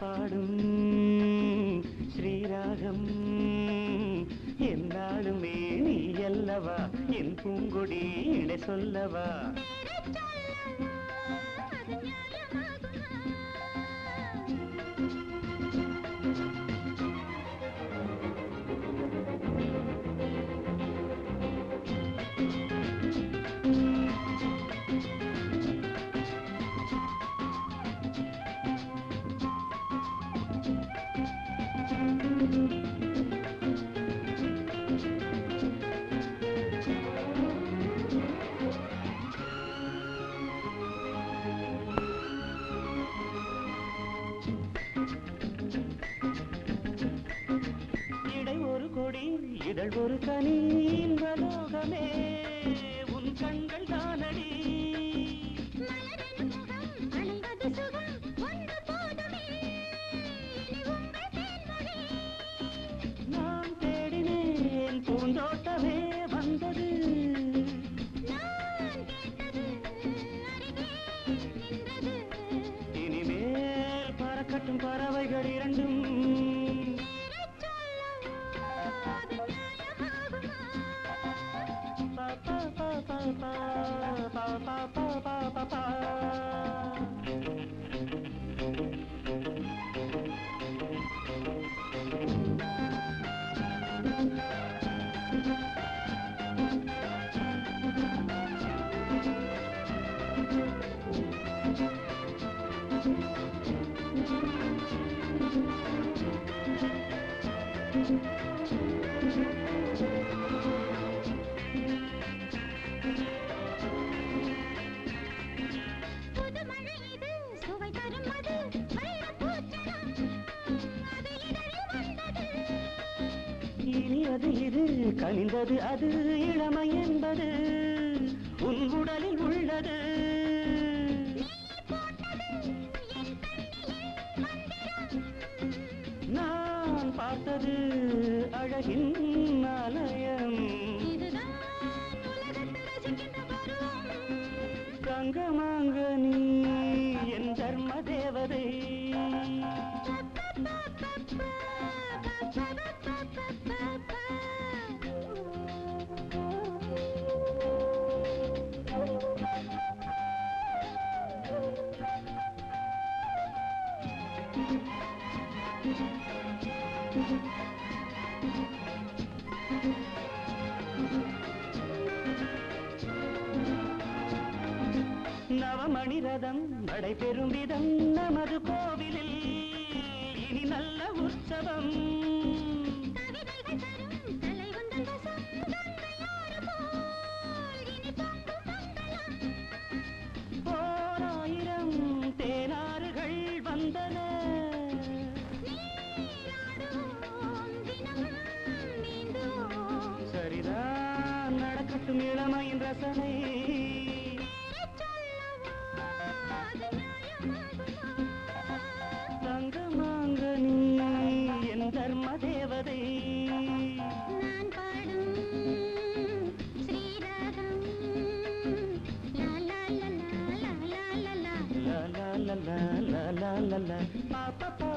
பாடும் ஸ்ரீராகம் என்னாலுமே நீ அல்லவா என் பூங்கொடி இடை சொல்லவா இடை ஒரு கொடி இதழ் ஒரு கனி இன்பலோகமே உன் கண்கள் தானடி நான் தேடினேன் பூந்தோட்டமே வந்தது இனிமேல் பறக்கட்டும் பறவைகள் இரண்டும் பா, பா, பா, பா, பா, பா, பா, பா, பா, பா, பா. இனி அது இது கனிந்தது அது இளமை என்பது உன் உடலில் உள்ளது நான் பார்த்தது அழகின் ஆலயம் தங்கமாங்க நீ என் தர்ம தேவதை நவமணி ரதம் நடைபெறும் விதம் நமது கோவிலில் இனி நல்ல உற்சவம் ஓராயிரம் தேனாறுகள் வந்தன சரிதான் நடக்கட்டும் இளமையின் ரசனை தங்கமாங்க நீ என் தர்ம தேவதை நான் பாடும் ஸ்ரீராகம் லா லா லா லா லா லா லா லா லா லா லா லா லா லா லா பா பா பா